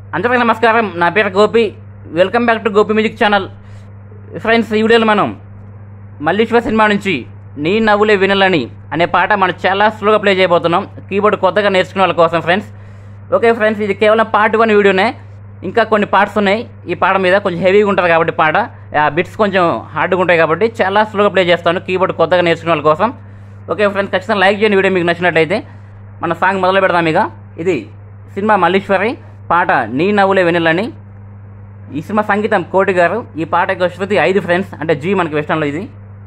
అందరికీ నమస్కారం నా పేరు Gopi welcome back to Gopi music channel friends ఈ వీడియోలో మనం మల్లీశ్వర సినిమా నుంచి నీ నవ్వులే వినలని అనే పాట మనం చాలా స్లోగా ప్లే చేయబోతున్నాం కీబోర్డ్ కొత్తగా నేర్చుకునే వాళ్ళ కోసం ఫ్రెండ్స్ ఓకే ఫ్రెండ్స్ ఇది కేవలం పార్ట్ వన్ వీడియోనే ఇంకా కొన్ని పార్ట్స్ ఉన్నాయి ఈ పాట మీద కొంచెం హెవీగా ఉంటుంది కాబట్టి పాట ఆ బిట్స్ కొంచెం హార్డ్గా ఉంటాయి కాబట్టి చాలా స్లోగా ప్లే చేస్తాను కీబోర్డ్ కొత్తగా నేర్చుకునే వాళ్ళ కోసం ఓకే ఫ్రెండ్స్ ఖచ్చితంగా లైక్ చేయండి వీడియో మీకు నచ్చినట్లయితే మన సాంగ్ మొదలు పెడదాం ఇక ఇది సినిమా మల్లీశ్వరి పాట నీ నవ్వులే వెనులని ఈ సినిమా సంగీతం కోటి గారు ఈ పాట యొక్క శృతి ఐదు ఫ్రెండ్స్ అంటే జీ మనకి వెస్టర్న్లో ఇది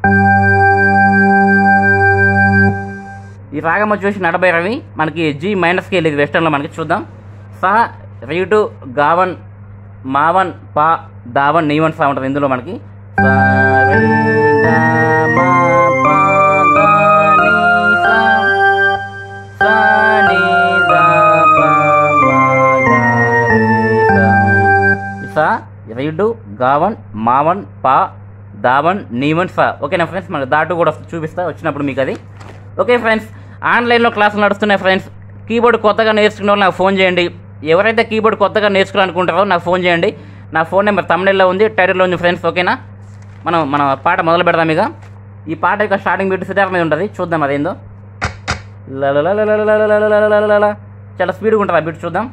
ఈ రాగం వచ్చేసి నడభై రవి మనకి జీ మైనస్ స్కేల్ ఇది వెస్టర్న్లో మనకి చూద్దాం సా రీటు గావన్ మావన్ పా దావన్ నీవన్ సా ఉంటుంది ఇందులో మనకి సా, రీ, గా, మా, పా, దా, నీ, సా. సా, నీ, దా, పా, మా, గా, రీ, సా. సా రీడు గావన్ మావన్ పా దావన్ నీవన్ సా ఓకేనా ఫ్రెండ్స్ మనకు దాటు కూడా వస్తుంది, చూపిస్తా వచ్చినప్పుడు మీకు అది ఓకే ఫ్రెండ్స్ ఆన్లైన్లో క్లాసులు నడుస్తున్నాయి ఫ్రెండ్స్ కీబోర్డ్ కొత్తగా నేర్చుకునే వాళ్ళు నాకు ఫోన్ చేయండి ఎవరైతే కీబోర్డ్ కొత్తగా నేర్చుకోవాలనుకుంటారో నాకు ఫోన్ చేయండి నా ఫోన్ నెంబర్ తమిళలో ఉంది టైటిల్లో ఉంది ఫ్రెండ్స్ ఓకేనా మనం మన పాట మొదలు పెడదాం ఇక ఈ పాట యొక్క స్టార్టింగ్ బీట్ సితార్ మీద ఉంటుంది చూద్దాం అదేందో లలలలలలలలలలలలలలల. చాలా స్పీడ్గా ఉంటుంది ఆ బీట్ చూద్దాం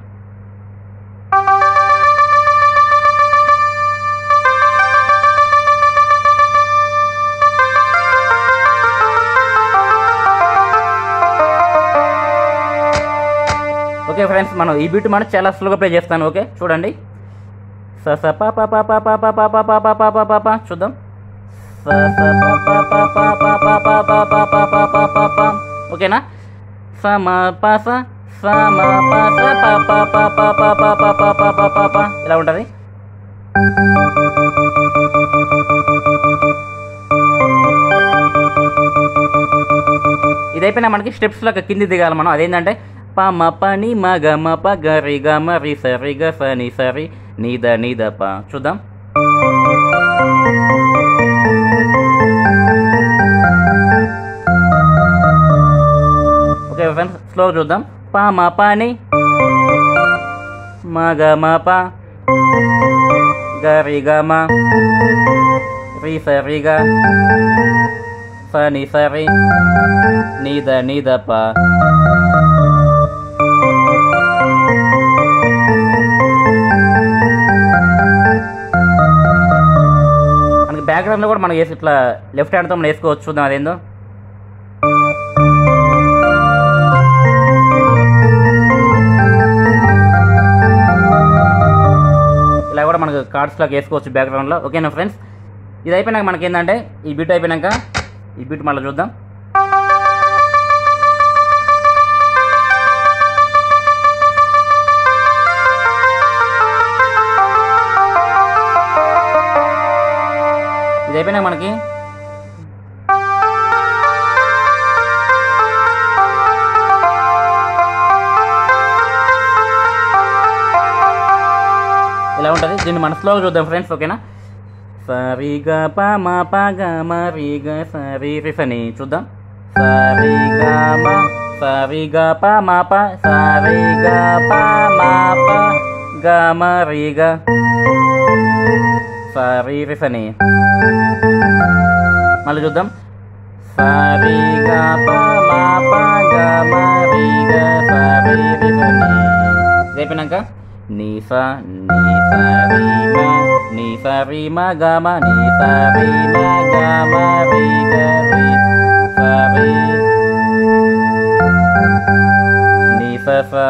ఓకే ఫ్రెండ్స్ మనం ఈ బీట్ మనం చాలా స్లోగా ప్లే చేస్తాను ఓకే చూడండి స స ప ప ప ప ప ప ప ప ప ప ప ప ప చూద్దాం స స ప ప ప ప ప ప ప ప ప ప ప ప ప ప ఓకేనా స మ ప స స మ ప స ప ప ప ప ప ప ప ప ప ప ప ప ఇలా ఉంటుంది ఇదైపోయినా మనకి స్టెప్స్ లాగా కింది దిగాలి మనం అదేంటంటే ప మ ప ని మ గ మ ప గ రి గ మ రి స రి గ స ని స రి ని ద ని ద ప చూద్దాం ఓకే ఫ్రెండ్స్ స్లో చూద్దాం ప మ ప ని మ గ మ ప గ రి గ మ రి స రి గ స ని స రి ని ద ని ద ప మనకి బ్యాక్గ్రౌండ్లో కూడా మనం వేసి ఇట్లా లెఫ్ట్ హ్యాండ్తో మనం వేసుకోవచ్చు చూద్దాం అదేందో ఇలా కూడా మనకు కార్డ్స్ లాగా వేసుకోవచ్చు బ్యాక్గ్రౌండ్లో ఓకేనా ఫ్రెండ్స్ ఇది అయిపోయినాక మనకి ఏంటంటే ఈ బీట్ అయిపోయినాక ఈ బీట్ మళ్ళీ చూద్దాం ఇది అయిపోయినాక మనకి ఇలా ఉంటుంది దీన్ని మన స్లోగా చూద్దాం ఫ్రెండ్స్ ఓకేనా సరి గ ప మ ప గ మ రి గ సరి రి సని చూద్దాం సరి గ మ సరి గ ప మ ప సరి గ ప మ ప గ మ రి గ సరి రి సని మళ్ళీ చూద్దాం సరి గ ప మ ప గ మ రి గ సరి రి సని ఇది అయిపోయినాక నీ స నీ స రి మ నీ స రి మ గ మ నీ స రి మ గ మ రి గ రి స రి నీ స స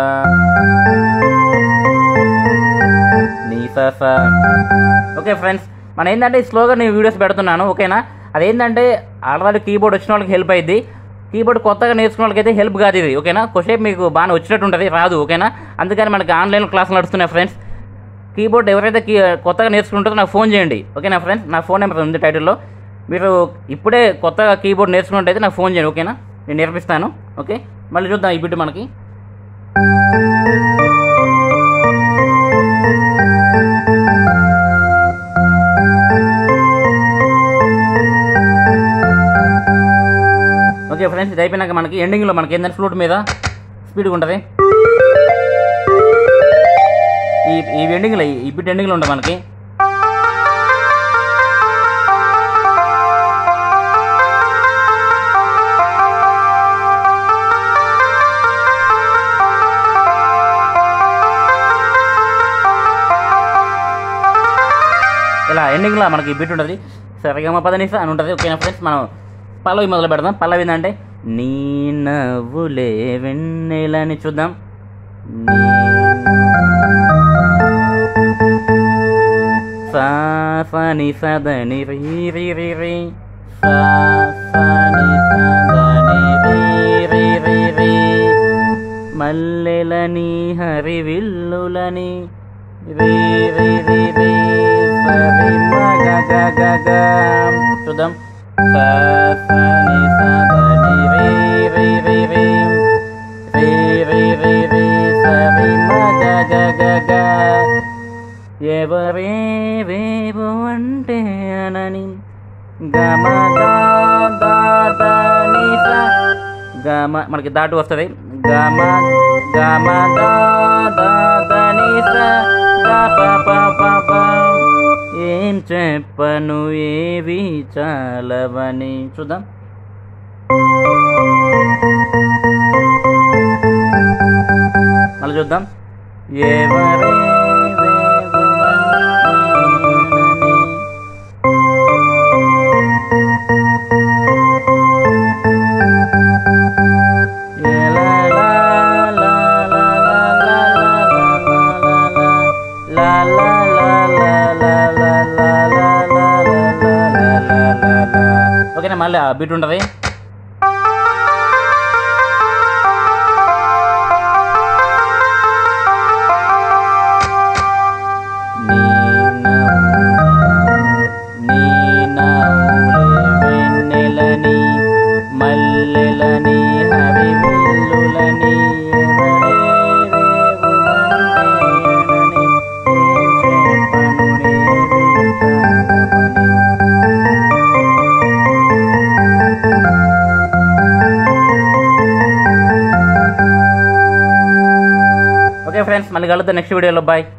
నీ స స ఓకే ఫ్రెండ్స్ మన ఏంటంటే స్లోగా నేను వీడియోస్ పెడుతున్నాను ఓకేనా అదేంటంటే ఆడవాళ్ళు కీబోర్డ్ వచ్చిన వాళ్ళకి హెల్ప్ అయింది కీబోర్డ్ కొత్తగా నేర్చుకున్న వాళ్ళకైతే హెల్ప్ కాదు ఇది ఓకేనా కొద్దిసేపు మీకు బాగా వచ్చినట్టు ఉంటుంది రాదు ఓకేనా అందుకని మనకి ఆన్లైన్ క్లాసులు నడుస్తున్నాయి ఫ్రెండ్స్ కీబోర్డ్ ఎవరైతే కీ కొత్తగా నేర్చుకుంటారో నాకు ఫోన్ చేయండి ఓకేనా ఫ్రెండ్స్ నా ఫోన్ నెంబర్ ఉంది టైటిల్లో మీరు ఇప్పుడే కొత్తగా కీబోర్డ్ నేర్చుకున్నట్టయితే నాకు ఫోన్ చేయండి ఓకేనా నేను నేర్పిస్తాను ఓకే మళ్ళీ చూద్దాం ఈ బిడ్డ మనకి ఓకే ఫ్రెండ్స్ ఇది అయిపోయినాక మనకి ఎండింగ్లో మనకి ఏంటంటే ఫ్లూట్ మీద స్పీడ్గా ఉంటుంది ఈ ఈ ఎండింగ్లో ఈ బిట్ ఎండింగ్లో ఉంటుంది మనకి ఇలా ఎండింగ్లో మనకి బిట్ ఉంటుంది సరిగమ పదనిస అని ఉంటుంది ఓకేనా ఫ్రెండ్స్ మనం పల్లవి మొదలు పెడదాం పల్లవి ఏంటంటే నీ నవ్వులే వెన్నెలని చూద్దాం నీ సా సా ని సా ద ని రి రి రి రి సా సా ని సా ద ని రి రి రి రి మల్లెలని హరివిల్లులని రి రి రి రి సరి మ గ గ గ గ చూద్దాం సా సా ని సా ద ని రి రి రి రి రి రి రి రి సరి మ గ గ గ గ ఎవరేవేవో అంటే అనని గమ దా దా దా ని సా గమ మనకి దాటు వస్తుంది గమ గమ దా దా దా ని సా గా ప ప ప ప ఏం చెప్పను ఏవి చాలవని చూద్దాం మళ్ళీ చూద్దాం ఎవరేవేవో అనని ఓకేనా మళ్ళీ ఆ బీట్ ఉంటుంది నీ నవ్వు నీ నవ్వులే వెన్నెలని మల్లెలని హరివిల్లులని ఎవరేవేవో అంటేనని ఏం చెప్పను నేవి కాలవని. ఓకే ఫ్రెండ్స్ మళ్ళీ కలుద్దాం నెక్స్ట్ వీడియోలో బాయ్